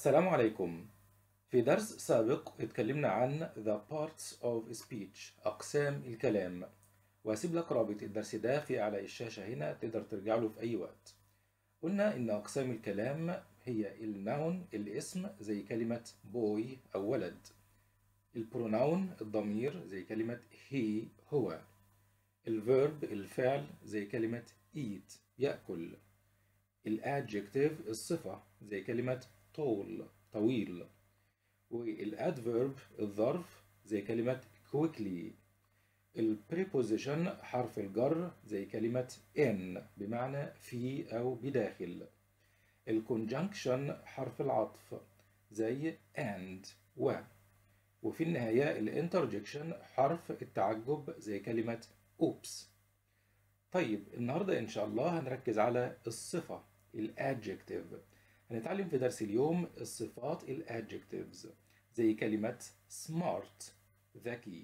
السلام عليكم في درس سابق اتكلمنا عن the parts of speech أقسام الكلام وهسيب لك رابط الدرس ده في أعلى الشاشة هنا تقدر ترجع له في أي وقت قلنا إن أقسام الكلام هي النون الاسم زي كلمة boy أو ولد البروناون الضمير زي كلمة he هو الفيرب الفعل زي كلمة eat يأكل الادجكتيف الصفة زي كلمة tall طويل والادفيرب الظرف زي كلمة quickly البريبوزيشن حرف الجر زي كلمة in بمعنى في أو بداخل الكونجنكشن حرف العطف زي and و وفي النهاية الانترجكشن حرف التعجب زي كلمة oops طيب النهاردة إن شاء الله هنركز على الصفة الادجكتيف هنتعلم في درس اليوم الصفات الادجكتيفز زي كلمة smart ذكي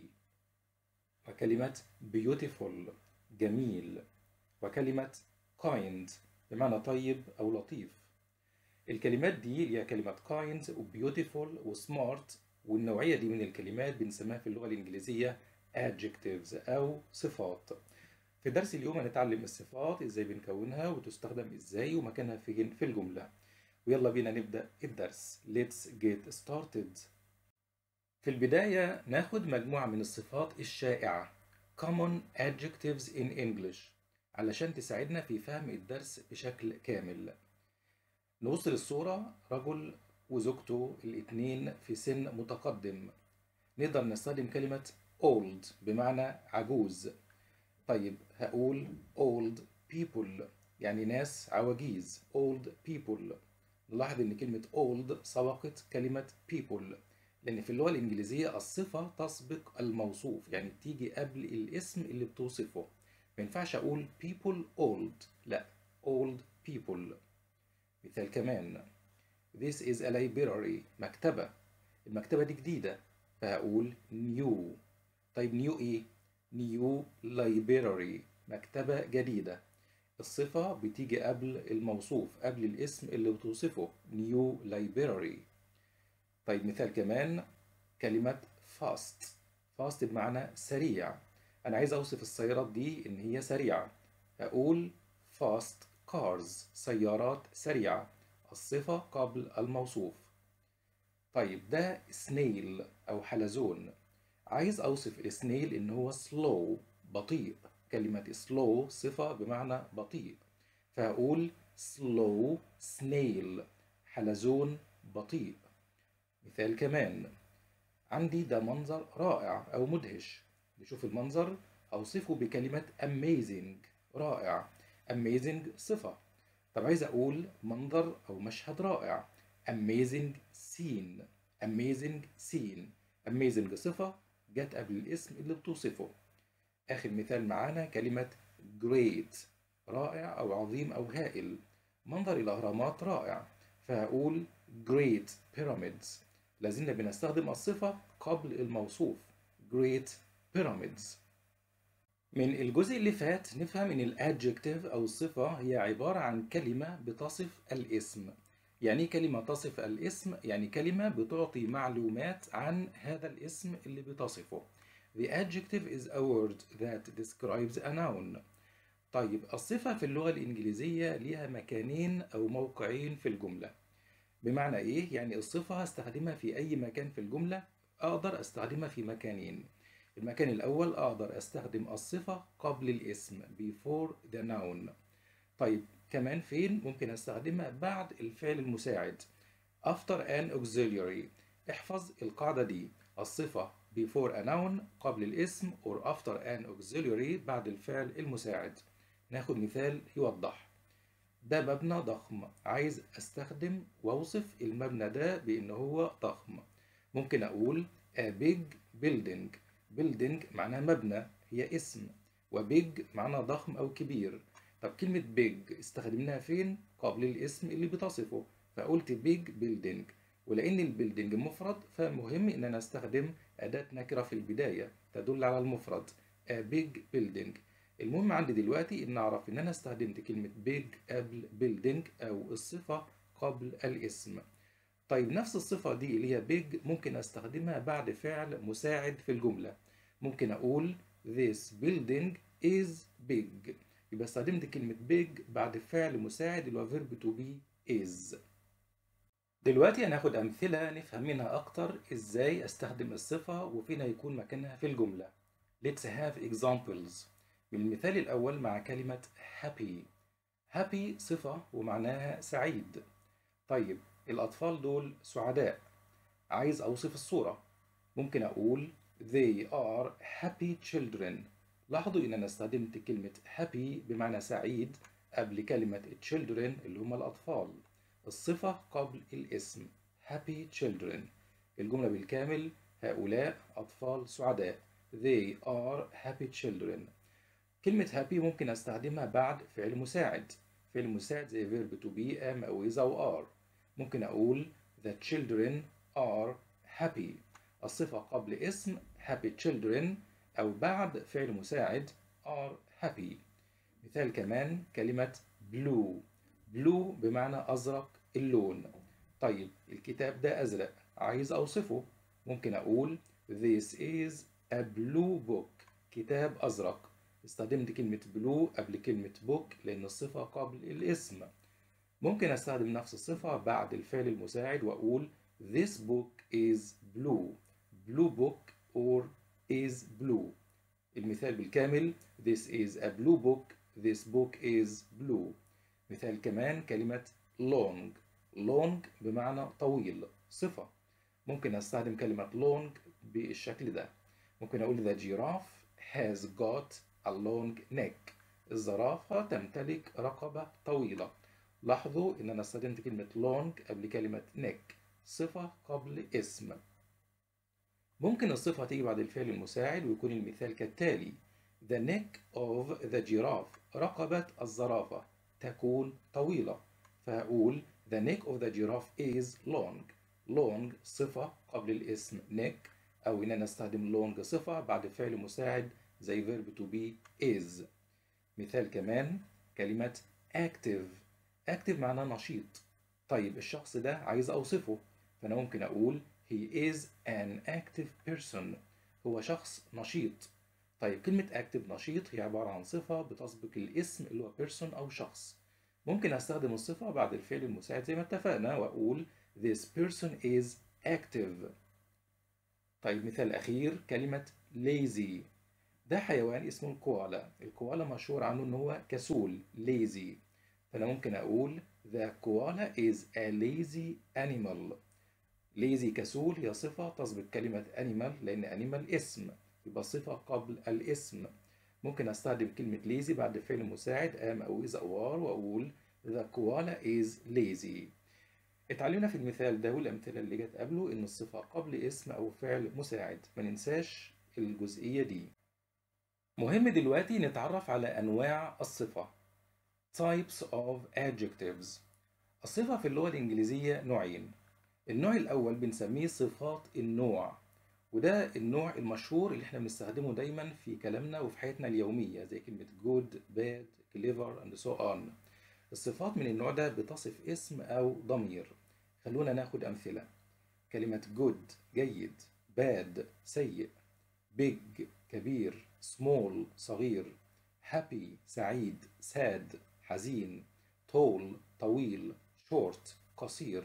وكلمة beautiful جميل وكلمة kind بمعنى طيب أو لطيف الكلمات دي اللي هي كلمة kind و beautiful و smart والنوعية دي من الكلمات بنسميها في اللغة الإنجليزية adjectives أو صفات في درس اليوم هنتعلم الصفات ازاي بنكونها وتستخدم ازاي ومكانها فين في الجملة ويلا بينا نبدأ الدرس Let's get started في البداية ناخد مجموعة من الصفات الشائعة common adjectives in English علشان تساعدنا في فهم الدرس بشكل كامل نبص للصورة رجل وزوجته الاتنين في سن متقدم نقدر نستخدم كلمة old بمعنى عجوز طيب هقول old people يعني ناس عواجيز old people نلاحظ ان كلمة old سبقت كلمة people لان في اللغة الانجليزية الصفة تسبق الموصوف يعني تيجي قبل الاسم اللي بتوصفه ما ينفعش اقول people old لا old people مثال كمان This is a library مكتبة المكتبة دي جديدة فهقول new طيب new ايه new library مكتبة جديدة الصفة بتيجي قبل الموصوف قبل الاسم اللي بتوصفه new library طيب مثال كمان كلمة fast fast بمعنى سريع أنا عايز أوصف السيارات دي إن هي سريعة أقول fast cars سيارات سريعة الصفة قبل الموصوف طيب ده snail أو حلزون عايز أوصف السنيل إن هو slow بطيء كلمة slow صفة بمعنى بطيء فهقول slow snail حلزون بطيء مثال كمان عندي ده منظر رائع أو مدهش نشوف المنظر أوصفه بكلمة amazing رائع amazing صفة طب عايز أقول منظر أو مشهد رائع amazing scene amazing scene amazing صفة جت قبل الاسم اللي بتوصفه آخر مثال معانا كلمة great رائع أو عظيم أو هائل منظر الأهرامات رائع فهقول great pyramids لازلنا بنستخدم الصفة قبل الموصوف great pyramids من الجزء اللي فات نفهم ان الادجكتيف او الصفة هي عبارة عن كلمة بتصف الاسم يعني كلمة تصف الاسم يعني كلمة بتعطي معلومات عن هذا الاسم اللي بتصفه The adjective is a word that describes a noun طيب الصفة في اللغة الإنجليزية ليها مكانين أو موقعين في الجملة بمعنى إيه؟ يعني الصفة هستخدمها في أي مكان في الجملة أقدر أستخدمها في مكانين المكان الأول أقدر أستخدم الصفة قبل الاسم before the noun طيب كمان فين ممكن استخدمها بعد الفعل المساعد after an auxiliary احفظ القاعدة دي الصفة before a noun قبل الاسم or after an auxiliary بعد الفعل المساعد ناخد مثال يوضح ده مبنى ضخم عايز استخدم واوصف المبنى ده بان هو ضخم ممكن اقول a big building building معناها مبنى هي اسم وبيج معناها ضخم او كبير طب كلمة بيج استخدمناها فين؟ قبل الاسم اللي بتصفه فقلت بيج بيلدينج ولأن البيلدينج مفرد فمهم إن أنا أستخدم أداة نكرة في البداية تدل على المفرد a big building المهم عندي دلوقتي إن أعرف إن أنا استخدمت كلمة big قبل building أو الصفة قبل الاسم طيب نفس الصفة دي اللي هي big ممكن استخدمها بعد فعل مساعد في الجملة ممكن اقول this building is big يبقى استخدمت كلمة big بعد فعل مساعد اللي هو verb to be is دلوقتي هناخد أمثلة نفهم منها أكتر إزاي أستخدم الصفة وفين هيكون مكانها في الجملة Let's have examples من المثال الأول مع كلمة happy happy صفة ومعناها سعيد طيب الأطفال دول سعداء عايز أوصف الصورة ممكن أقول they are happy children لاحظوا إن أنا استخدمت كلمة happy بمعنى سعيد قبل كلمة children اللي هم الأطفال الصفة قبل الاسم happy children الجملة بالكامل هؤلاء أطفال سعداء they are happy children كلمة happy ممكن أستخدمها بعد فعل مساعد فعل مساعد زي verb to be am أو is أو are ممكن أقول the children are happy الصفة قبل اسم happy children أو بعد فعل مساعد are happy مثال كمان كلمة blue blue بمعنى أزرق اللون طيب الكتاب ده أزرق عايز أوصفه ممكن أقول this is a blue book كتاب أزرق استخدمت كلمة blue قبل كلمة book لأن الصفة قبل الاسم ممكن أستخدم نفس الصفة بعد الفعل المساعد وأقول this book is blue blue book or is blue المثال بالكامل this is a blue book this book is blue مثال كمان كلمة long long بمعنى طويل صفة ممكن أستخدم كلمة long بالشكل ده ممكن أقول the giraffe has got a long neck الزرافة تمتلك رقبة طويلة لاحظوا إن أنا استخدمت كلمة long قبل كلمة neck صفة قبل اسم ممكن الصفة تيجي بعد الفعل المساعد ويكون المثال كالتالي The neck of the giraffe رقبة الزرافة تكون طويلة فهقول The neck of the giraffe is long long صفة قبل الاسم neck أو إن أنا أستخدم long صفة بعد فعل مساعد زي verb to be is مثال كمان كلمة active active معناه نشيط طيب الشخص ده عايز أوصفه فأنا ممكن أقول he is an active person هو شخص نشيط طيب كلمة active نشيط هي عبارة عن صفة بتسبق الاسم اللي هو person أو شخص ممكن أستخدم الصفة بعد الفعل المساعد زي ما اتفقنا وأقول this person is active طيب مثال أخير كلمة lazy ده حيوان اسمه الكوالا الكوالا مشهور عنه إن هو كسول lazy فأنا ممكن أقول the koala is a lazy animal lazy كسول هي صفة تسبق كلمة animal لأن animal اسم يبقى صفة قبل الاسم ممكن أستخدم كلمة lazy بعد فعل مساعد am أو is أو are وأقول the koala is lazy اتعلمنا في المثال ده والأمثلة اللي جت قبله إن الصفة قبل اسم أو فعل مساعد ما ننساش الجزئية دي مهم دلوقتي نتعرف على أنواع الصفة types of adjectives الصفة في اللغة الإنجليزية نوعين النوع الأول بنسميه صفات النوع وده النوع المشهور اللي احنا بنستخدمه دايما في كلامنا وفي حياتنا اليومية زي كلمة good, bad, clever and so on الصفات من النوع ده بتصف اسم أو ضمير خلونا ناخد أمثلة كلمة good جيد bad سيء big كبير small صغير happy سعيد sad حزين tall طويل short قصير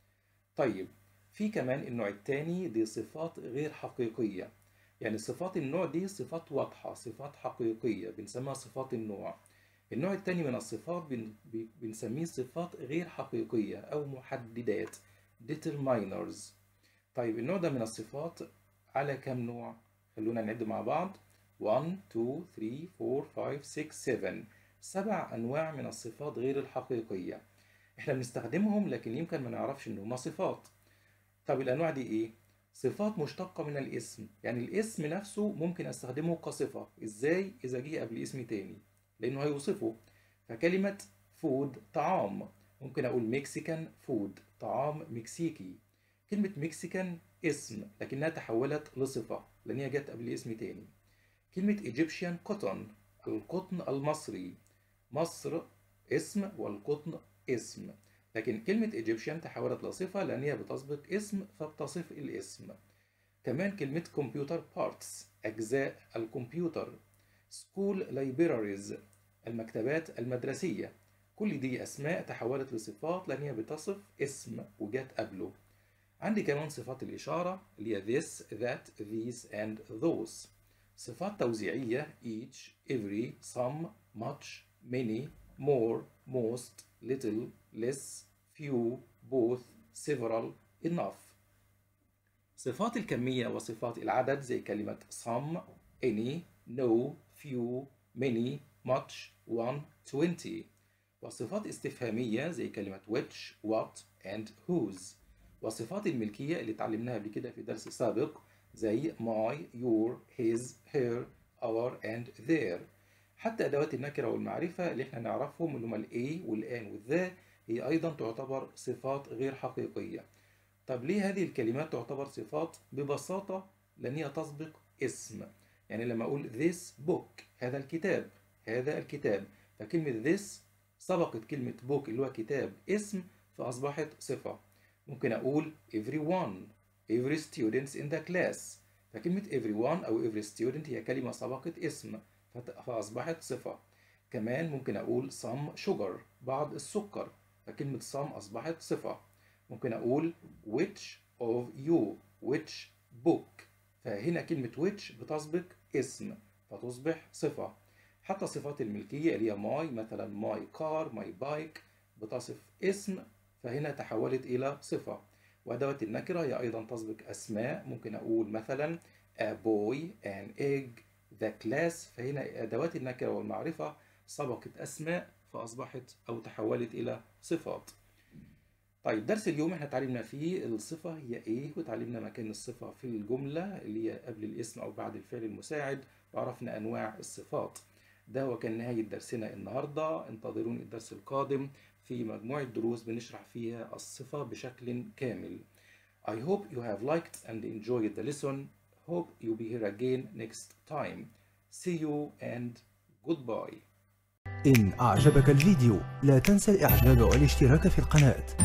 طيب في كمان النوع التاني دي صفات غير حقيقية يعني صفات النوع دي صفات واضحة صفات حقيقية بنسميها صفات النوع النوع التاني من الصفات بن... بنسميه صفات غير حقيقية أو محددات determiners طيب النوع ده من الصفات على كم نوع؟ خلونا نعد مع بعض 1 2 3 4 5 6 7 سبع أنواع من الصفات غير الحقيقية احنا بنستخدمهم لكن يمكن ما نعرفش ان هما صفات طب الانواع دي ايه صفات مشتقة من الاسم يعني الاسم نفسه ممكن استخدمه كصفة ازاي اذا جه قبل اسم تاني لانه هيوصفه فكلمة فود طعام ممكن اقول مكسيكان فود طعام مكسيكي كلمة مكسيكان اسم لكنها تحولت لصفة لان هي جت قبل اسم تاني كلمة ايجيبشن كوتون القطن المصري مصر اسم والقطن اسم لكن كلمة Egyptian تحولت لصفة لأن هي بتسبق اسم فبتصف الاسم كمان كلمة computer parts أجزاء الكمبيوتر school libraries المكتبات المدرسية كل دي أسماء تحولت لصفات لأن هي بتصف اسم وجات قبله عندي كمان صفات الإشارة اللي هي this, that, these and those صفات توزيعية each, every, some, much, many, more, most, little, less, few, both, several, enough صفات الكمية وصفات العدد زي كلمة some, any, no, few, many, much, one, twenty وصفات استفهامية زي كلمة which, what, and whose وصفات الملكية اللي اتعلمناها قبل كده في درس سابق زي my, your, his, her, our, and their حتى أدوات النكرة والمعرفة اللي احنا نعرفهم اللي هما الإي والآن والذا هي أيضا تعتبر صفات غير حقيقية طب ليه هذه الكلمات تعتبر صفات؟ ببساطة لأن هي تسبق اسم يعني لما أقول this book هذا الكتاب هذا الكتاب فكلمة this سبقت كلمة book اللي هو كتاب اسم فأصبحت صفة ممكن أقول everyone every students in the class فكلمة everyone أو every student هي كلمة سبقت اسم فأصبحت صفة كمان ممكن أقول some sugar بعض السكر فكلمة some أصبحت صفة ممكن أقول which of you which book فهنا كلمة which بتسبق اسم فتصبح صفة حتى صفات الملكية اللي هي my مثلا my car my bike بتصف اسم فهنا تحولت إلى صفة وأدوات النكرة هي أيضا تسبق أسماء ممكن أقول مثلا a boy an egg the class فهنا أدوات النكرة والمعرفة سبقت أسماء فأصبحت أو تحولت إلى صفات طيب درس اليوم احنا اتعلمنا فيه الصفة هي ايه وتعلمنا مكان الصفة في الجملة اللي هي قبل الاسم او بعد الفعل المساعد وعرفنا انواع الصفات ده هو كان نهاية درسنا النهاردة انتظروني الدرس القادم في مجموعة دروس بنشرح فيها الصفة بشكل كامل I hope you have liked and enjoyed the lesson. Hope you'll be here again next time. See you and goodbye. إن أعجبك الفيديو لا تنسى الإعجاب والاشتراك في القناة